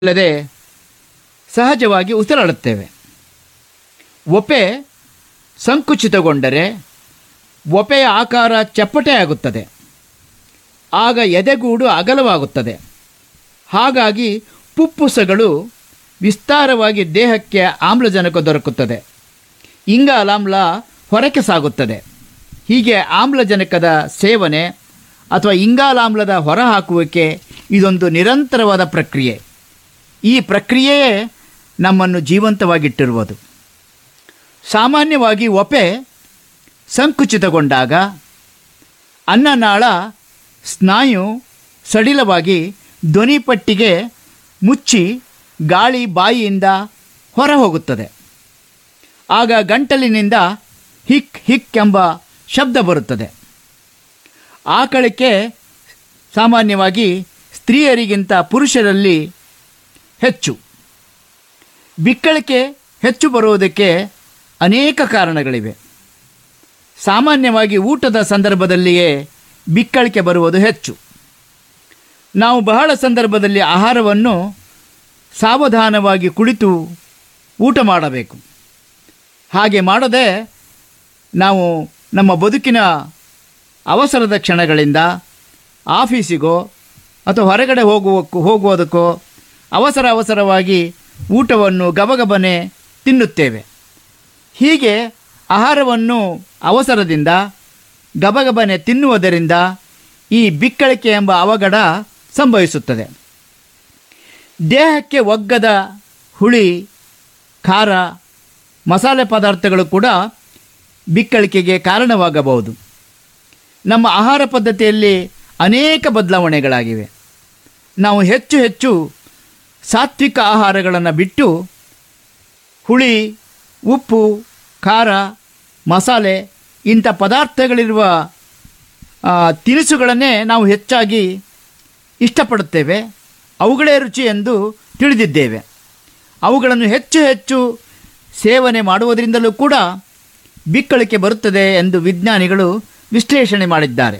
ಇಲ್ಲದೆ ಸಹಜವಾಗಿ ಉಸಿರಾಡುತ್ತೇವೆ ಒಪೆ ಸಂಕುಚಿತಗೊಂಡರೆ ಒಪೆಯ ಆಕಾರ ಚಪ್ಪಟೆಯಾಗುತ್ತದೆ ಆಗ ಎದೆಗೂಡು ಅಗಲವಾಗುತ್ತದೆ ಹಾಗಾಗಿ ಪುಪ್ಪುಸಗಳು ವಿಸ್ತಾರವಾಗಿ ದೇಹಕ್ಕೆ ಆಮ್ಲಜನಕ ದೊರಕುತ್ತದೆ ಇಂಗಾಲಾಮ್ಲ ಹೊರಕ್ಕೆ ಸಾಗುತ್ತದೆ ಹೀಗೆ ಆಮ್ಲಜನಕದ ಸೇವನೆ ಅಥವಾ ಇಂಗಾಲಾಮ್ಲದ ಹೊರಹಾಕುವಿಕೆ ಇದೊಂದು ನಿರಂತರವಾದ ಪ್ರಕ್ರಿಯೆ ಈ ಪ್ರಕ್ರಿಯೆಯೇ ನಮ್ಮನ್ನು ಜೀವಂತವಾಗಿಟ್ಟಿರುವುದು ಸಾಮಾನ್ಯವಾಗಿ ಒಪೆ ಸಂಕುಚಿತಗೊಂಡಾಗ ಅನ್ನನಾಳ ಸ್ನಾಯು ಸಡಿಲವಾಗಿ ಧ್ವನಿಪಟ್ಟಿಗೆ ಮುಚ್ಚಿ ಗಾಳಿ ಬಾಯಿಯಿಂದ ಹೊರ ಹೋಗುತ್ತದೆ ಆಗ ಗಂಟಲಿನಿಂದ ಹಿಕ್ ಹಿಕ್ ಎಂಬ ಶಬ್ದ ಬರುತ್ತದೆ ಆಕಳಕ್ಕೆ ಸಾಮಾನ್ಯವಾಗಿ ಸ್ತ್ರೀಯರಿಗಿಂತ ಪುರುಷರಲ್ಲಿ ಹೆಚ್ಚು ಬಿಕ್ಕಳಿಕೆ ಹೆಚ್ಚು ಬರುವುದಕ್ಕೆ ಅನೇಕ ಕಾರಣಗಳಿವೆ ಸಾಮಾನ್ಯವಾಗಿ ಊಟದ ಸಂದರ್ಭದಲ್ಲಿಯೇ ಬಿಕ್ಕಳಿಕೆ ಬರುವುದು ಹೆಚ್ಚು ನಾವು ಬಹಳ ಸಂದರ್ಭದಲ್ಲಿ ಆಹಾರವನ್ನು ಸಾವಧಾನವಾಗಿ ಕುಳಿತು ಊಟ ಮಾಡಬೇಕು ಹಾಗೆ ಮಾಡದೆ ನಾವು ನಮ್ಮ ಬದುಕಿನ ಅವಸರದ ಕ್ಷಣಗಳಿಂದ ಆಫೀಸಿಗೋ ಅಥವಾ ಹೊರಗಡೆ ಹೋಗುವಕ್ಕೂ ಹೋಗುವುದಕ್ಕೋ ಅವಸರ ಅವಸರವಾಗಿ ಊಟವನ್ನು ಗಬಗಬನೆ ತಿನ್ನುತ್ತೇವೆ ಹೀಗೆ ಆಹಾರವನ್ನು ಅವಸರದಿಂದ ಗಬಗಬನೆ ತಿನ್ನುವುದರಿಂದ ಈ ಬಿಕ್ಕಳಿಕೆ ಎಂಬ ಅವಘಡ ಸಂಭವಿಸುತ್ತದೆ ದೇಹಕ್ಕೆ ಒಗ್ಗದ ಹುಳಿ ಖಾರ ಮಸಾಲೆ ಪದಾರ್ಥಗಳು ಕೂಡ ಬಿಕ್ಕಳಿಕೆಗೆ ಕಾರಣವಾಗಬಹುದು ನಮ್ಮ ಆಹಾರ ಪದ್ಧತಿಯಲ್ಲಿ ಅನೇಕ ಬದಲಾವಣೆಗಳಾಗಿವೆ ನಾವು ಹೆಚ್ಚು ಹೆಚ್ಚು ಸಾತ್ವಿಕ ಆಹಾರಗಳನ್ನು ಬಿಟ್ಟು ಹುಳಿ ಉಪ್ಪು ಖಾರ ಮಸಾಲೆ ಇಂಥ ಪದಾರ್ಥಗಳಿರುವ ಆ, ತಿನಿಸುಗಳನ್ನೇ ನಾವು ಹೆಚ್ಚಾಗಿ ಇಷ್ಟಪಡುತ್ತೇವೆ ಅವುಗಳೇ ರುಚಿ ಎಂದು ತಿಳಿದಿದ್ದೇವೆ ಅವುಗಳನ್ನು ಹೆಚ್ಚು ಹೆಚ್ಚು ಸೇವನೆ ಮಾಡುವುದರಿಂದಲೂ ಕೂಡ ಬಿಕ್ಕಳಿಕೆ ಬರುತ್ತದೆ ಎಂದು ವಿಜ್ಞಾನಿಗಳು ವಿಶ್ಲೇಷಣೆ ಮಾಡಿದ್ದಾರೆ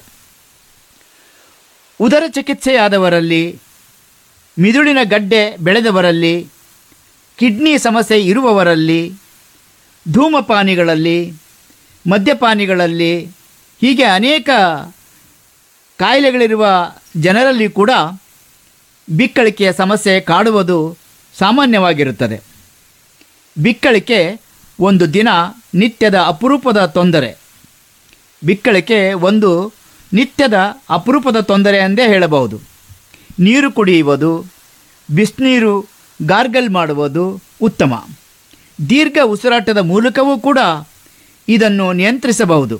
ಉದರ ಚಿಕಿತ್ಸೆಯಾದವರಲ್ಲಿ ಮಿದುಳಿನ ಗಡ್ಡೆ ಬೆಳೆದವರಲ್ಲಿ ಕಿಡ್ನಿ ಸಮಸ್ಯೆ ಇರುವವರಲ್ಲಿ ಧೂಮಪಾನಿಗಳಲ್ಲಿ ಮದ್ಯಪಾನಿಗಳಲ್ಲಿ ಹೀಗೆ ಅನೇಕ ಕಾಯಿಲೆಗಳಿರುವ ಜನರಲ್ಲಿ ಕೂಡ ಬಿಕ್ಕಳಿಕೆಯ ಸಮಸ್ಯೆ ಕಾಡುವುದು ಸಾಮಾನ್ಯವಾಗಿರುತ್ತದೆ ಬಿಕ್ಕಳಿಕೆ ಒಂದು ದಿನ ನಿತ್ಯದ ಅಪರೂಪದ ತೊಂದರೆ ಬಿಕ್ಕಳಿಕೆ ಒಂದು ನಿತ್ಯದ ಅಪರೂಪದ ತೊಂದರೆ ಎಂದೇ ಹೇಳಬಹುದು ನೀರು ಕುಡಿಯುವುದು ಬಿಸಿನೀರು ಗಾರ್ಗಲ್ ಮಾಡುವುದು ಉತ್ತಮ ದೀರ್ಘ ಉಸಿರಾಟದ ಮೂಲಕವೂ ಕೂಡ ಇದನ್ನು ನಿಯಂತ್ರಿಸಬಹುದು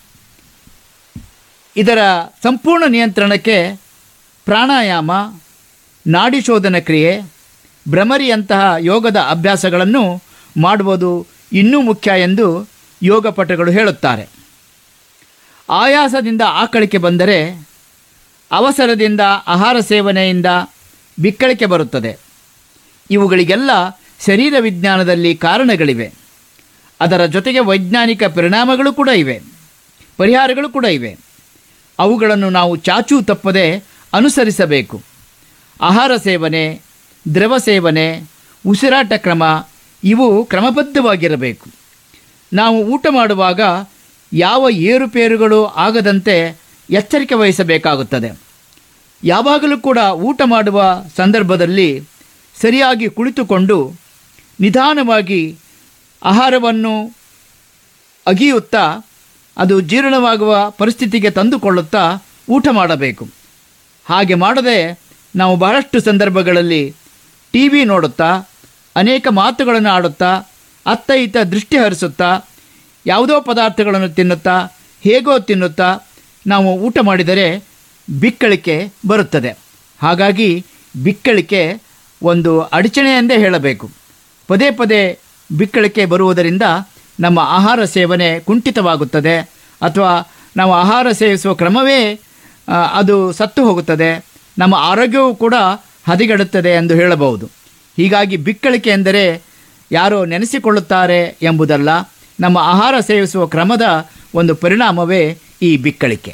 ಇದರ ಸಂಪೂರ್ಣ ನಿಯಂತ್ರಣಕ್ಕೆ ಪ್ರಾಣಾಯಾಮ ನಾಡಿ ಶೋಧನ ಕ್ರಿಯೆ ಭ್ರಮರಿಯಂತಹ ಯೋಗದ ಅಭ್ಯಾಸಗಳನ್ನು ಮಾಡುವುದು ಇನ್ನೂ ಮುಖ್ಯ ಎಂದು ಯೋಗಪಟುಗಳು ಹೇಳುತ್ತಾರೆ ಆಯಾಸದಿಂದ ಆಕಳಿಕೆ ಬಂದರೆ ಅವಸರದಿಂದ ಆಹಾರ ಸೇವನೆಯಿಂದ ಬಿಕ್ಕಳಿಕೆ ಬರುತ್ತದೆ ಇವುಗಳಿಗೆಲ್ಲ ಶರೀರ ವಿಜ್ಞಾನದಲ್ಲಿ ಕಾರಣಗಳಿವೆ ಅದರ ಜೊತೆಗೆ ವೈಜ್ಞಾನಿಕ ಪರಿಣಾಮಗಳು ಕೂಡ ಇವೆ ಪರಿಹಾರಗಳು ಕೂಡ ಇವೆ ಅವುಗಳನ್ನು ನಾವು ಚಾಚೂ ತಪ್ಪದೆ ಅನುಸರಿಸಬೇಕು ಆಹಾರ ಸೇವನೆ ದ್ರವ ಸೇವನೆ ಉಸಿರಾಟ ಕ್ರಮ ಇವು ಕ್ರಮಬದ್ಧವಾಗಿರಬೇಕು ನಾವು ಊಟ ಮಾಡುವಾಗ ಯಾವ ಏರುಪೇರುಗಳು ಆಗದಂತೆ ಎಚ್ಚರಿಕೆ ವಹಿಸಬೇಕಾಗುತ್ತದೆ ಯಾವಾಗಲೂ ಕೂಡ ಊಟ ಮಾಡುವ ಸಂದರ್ಭದಲ್ಲಿ ಸರಿಯಾಗಿ ಕುಳಿತುಕೊಂಡು ನಿಧಾನವಾಗಿ ಆಹಾರವನ್ನು ಅಗಿಯುತ್ತಾ ಅದು ಜೀರ್ಣವಾಗುವ ಪರಿಸ್ಥಿತಿಗೆ ತಂದುಕೊಳ್ಳುತ್ತಾ ಊಟ ಮಾಡಬೇಕು ಹಾಗೆ ಮಾಡದೆ ನಾವು ಬಹಳಷ್ಟು ಸಂದರ್ಭಗಳಲ್ಲಿ ಟಿ ವಿ ನೋಡುತ್ತಾ ಅನೇಕ ಮಾತುಗಳನ್ನು ಆಡುತ್ತಾ ಅತ್ತ ಇತ್ತ ದೃಷ್ಟಿ ಹರಿಸುತ್ತಾ ಯಾವುದೋ ಪದಾರ್ಥಗಳನ್ನು ತಿನ್ನುತ್ತಾ ಹೇಗೋ ತಿನ್ನುತ್ತಾ ನಾವು ಊಟ ಮಾಡಿದರೆ ಬಿಕ್ಕಳಿಕೆ ಬರುತ್ತದೆ ಹಾಗಾಗಿ ಬಿಕ್ಕಳಿಕೆ ಒಂದು ಅಡಚಣೆ ಎಂದೇ ಹೇಳಬೇಕು ಪದೇ ಪದೇ ಬಿಕ್ಕಳಿಕೆ ಬರುವುದರಿಂದ ನಮ್ಮ ಆಹಾರ ಸೇವನೆ ಕುಂಠಿತವಾಗುತ್ತದೆ ಅಥವಾ ನಾವು ಆಹಾರ ಸೇವಿಸುವ ಕ್ರಮವೇ ಆ, ಅದು ಸತ್ತು ಹೋಗುತ್ತದೆ ನಮ್ಮ ಆರೋಗ್ಯವೂ ಕೂಡ ಹದಿಗೆಡುತ್ತದೆ ಎಂದು ಹೇಳಬಹುದು ಹೀಗಾಗಿ ಬಿಕ್ಕಳಿಕೆ ಎಂದರೆ ಯಾರೋ ನೆನೆಸಿಕೊಳ್ಳುತ್ತಾರೆ ಎಂಬುದಲ್ಲ ನಮ್ಮ ಆಹಾರ ಸೇವಿಸುವ ಕ್ರಮದ ಒಂದು ಪರಿಣಾಮವೇ ಈ ಬಿಕ್ಕಳಿಕೆ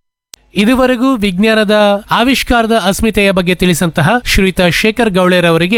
ಇದುವರೆಗೂ ವಿಜ್ಞಾನದ ಆವಿಷ್ಕಾರದ ಅಸ್ಮಿತೆಯ ಬಗ್ಗೆ ತಿಳಿಸಂತಹ ಶ್ರೀಯುತ ಶೇಖರ್ ಗೌಳೆರವರಿಗೆ